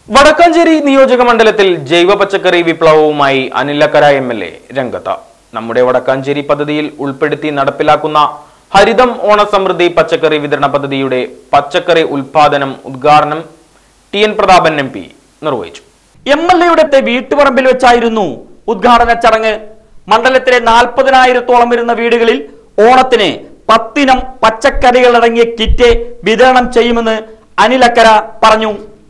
വടക്കാഞ്ചേരി നിയോജക മണ്ഡലത്തിൽ ജൈവ പച്ചക്കറി വിപ്ലവവുമായി അനിലക്കര എം എൽ എ രംഗത്ത് നമ്മുടെ വടക്കാഞ്ചേരി പദ്ധതിയിൽ ഉൾപ്പെടുത്തി നടപ്പിലാക്കുന്ന ഹരിതം ഓണസമൃദ്ധി പച്ചക്കറി വിതരണ പദ്ധതിയുടെ പച്ചക്കറി ഉൽപാദനം ഉദ്ഘാടനം T N Prathapan M P നിർവഹിച്ചു എം എൽ എയുടെ വീട്ടുപറമ്പിൽ വെച്ചായിരുന്നു ഉദ്ഘാടന ചടങ്ങ് മണ്ഡലത്തിലെ നാൽപ്പതിനായിരത്തോളം വരുന്ന വീടുകളിൽ ഓണത്തിന് പത്തിനം പച്ചക്കറികൾ അടങ്ങിയ കിറ്റ് വിതരണം ചെയ്യുമെന്ന് അനിലക്കര പറഞ്ഞു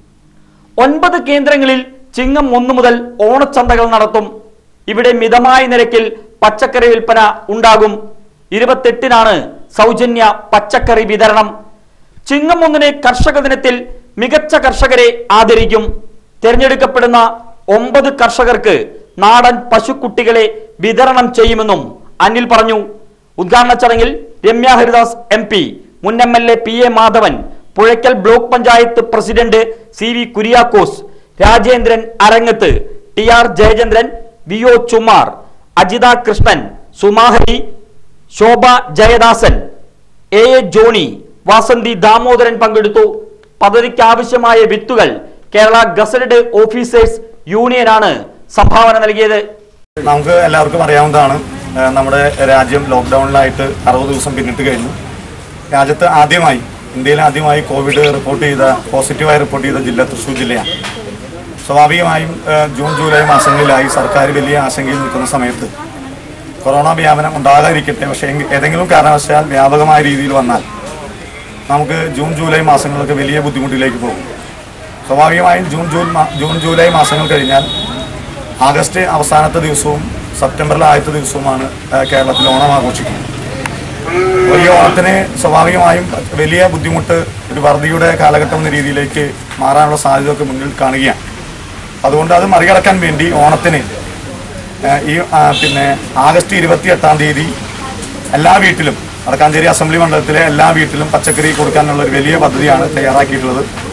ഒൻപത് കേന്ദ്രങ്ങളിൽ ചിങ്ങം ഒന്നു മുതൽ ഓണച്ചന്തകൾ നടത്തും ഇവിടെ മിതമായ നിരക്കിൽ പച്ചക്കറി വിൽപ്പന ഉണ്ടാകും ഇരുപത്തെട്ടിനാണ് സൗജന്യ പച്ചക്കറി വിതരണം ചിങ്ങം ഒന്നിന് കർഷക ദിനത്തിൽ മികച്ച കർഷകരെ ആദരിക്കും തിരഞ്ഞെടുക്കപ്പെടുന്ന ഒമ്പത് കർഷകർക്ക് നാടൻ പശുക്കുട്ടികളെ വിതരണം ചെയ്യുമെന്നും അനിൽ പറഞ്ഞു ഉദ്ഘാടന ചടങ്ങിൽ രമ്യ ഹരിദാസ് എം പി മുൻ M L A P A Madhavan Puzhakkal block panchayat president C V Kuriakose Rajendran Arangath T R Jayachandran V O Chumar Ajitha Krishnan Sumahari Shobha Jayadasan A A Johny Vasanthi Damodaran പങ്കെടുത്തു പദ്ധതിക്ക് ആവശ്യമായ വിത്തുകൾ കേരള ഗസറ്റഡ് ഓഫീസേഴ്സ് യൂണിയനാണ് സംഭാവന നൽകിയത് നമുക്ക് എല്ലാവർക്കും അറിയാവുന്നതാണ് ഏഹ് നമ്മുടെ രാജ്യം ലോക്ക്ഡൗണിലായിട്ട് അറുപത് ദിവസം പിന്നിട്ട് കഴിഞ്ഞു രാജ്യത്ത് ആദ്യമായി ഇന്ത്യയിൽ ആദ്യമായി കോവിഡ് റിപ്പോർട്ട് ചെയ്ത പോസിറ്റീവായി റിപ്പോർട്ട് ചെയ്ത ജില്ല തൃശ്ശൂർ ജില്ലയാണ് സ്വാഭാവികമായും ഏഹ് ജൂൺ ജൂലൈ മാസങ്ങളിലായി സർക്കാർ വലിയ ആശങ്കയിൽ നിൽക്കുന്ന സമയത്ത് കൊറോണ വ്യാപനം ഉണ്ടാകാതിരിക്കട്ടെ പക്ഷേ എങ്കി- ഏതെങ്കിലും കാരണവശാൽ വ്യാപകമായ രീതിയിൽ വന്നാൽ നമുക്ക് ജൂൺ ജൂലൈ മാസങ്ങളൊക്കെ വലിയ ബുദ്ധിമുട്ടിലേക്ക് പോകും സ്വാഭാവികമായും ജൂൺ ജൂൺ മാ- ജൂൺ ജൂലൈ മാസങ്ങൾ കഴിഞ്ഞാൽ ആഗസ്റ്റ് അവസാനത്തെ ദിവസവും സെപ്റ്റംബറിലെ ആദ്യത്തെ ദിവസവുമാണ് ആ, കേരളത്തിൽ ഓണം ആഘോഷിക്കുന്നത് അപ്പോൾ ഈ ഓണത്തിന് സ്വാഭാവികമായും വലിയ ബുദ്ധിമുട്ട് ഒരു വറുതിയുടെ കാലഘട്ടം എന്ന രീതിയിലേക്ക് മാറാനുള്ള സാധ്യതയൊക്കെ മുന്നിൽ കാണുകയാണ് അതുകൊണ്ട് അത് മറികടക്കാൻ വേണ്ടി ഓണത്തിന് ആ, ഈ ആ, പിന്നെ ആഗസ്റ്റ് ഇരുപത്തി എട്ടാം തീയതി എല്ലാ വീട്ടിലും വടക്കാഞ്ചേരി അസംബ്ലി മണ്ഡലത്തിലെ എല്ലാ വീട്ടിലും പച്ചക്കറി കൊടുക്കാനുള്ള ഒരു വലിയ പദ്ധതിയാണ് തയ്യാറാക്കിയിട്ടുള്ളത്